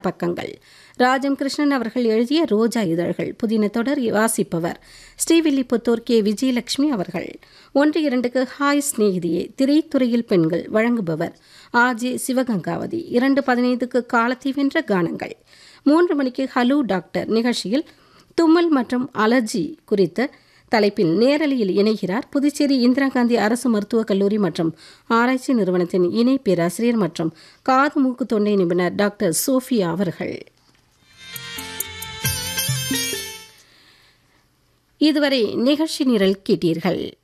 பக்கங்கள் ராஜம் கிருஷ்ணன் அவர்கள் எழுதிய ரோஜா இதழ்கள் புதின தொடர் வாசிப்பவர் ஸ்ரீவில்லிபுத்தூர் கே விஜயலட்சுமி அவர்கள் ஒன்று இரண்டுக்கு ஹாய் ஸ்நேகிதியே திரைத்துறையில் பெண்கள் வழங்குபவர் ஆர்ஜே சிவகங்காவதி இரண்டு பதினைந்துக்கு காலத்தை வென்ற கானங்கள் மூன்று மணிக்கு ஹலோ டாக்டர் நிகழ்ச்சியில் தும்மல் மற்றும் அலர்ஜி குறித்த தலைப்பில் நேரலையில் இணைகிறார் புதுச்சேரி இந்திரா காந்தி அரசு மருத்துவக் கல்லூரி மற்றும் ஆராய்ச்சி நிறுவனத்தின் இணை பேராசிரியர் மற்றும் காது மூக்கு தொண்டை நிபுணர் டாக்டர் சோஃபியா அவர்கள் இதுவரை நிகழ்ச்சி நிரல் கேட்டீர்கள்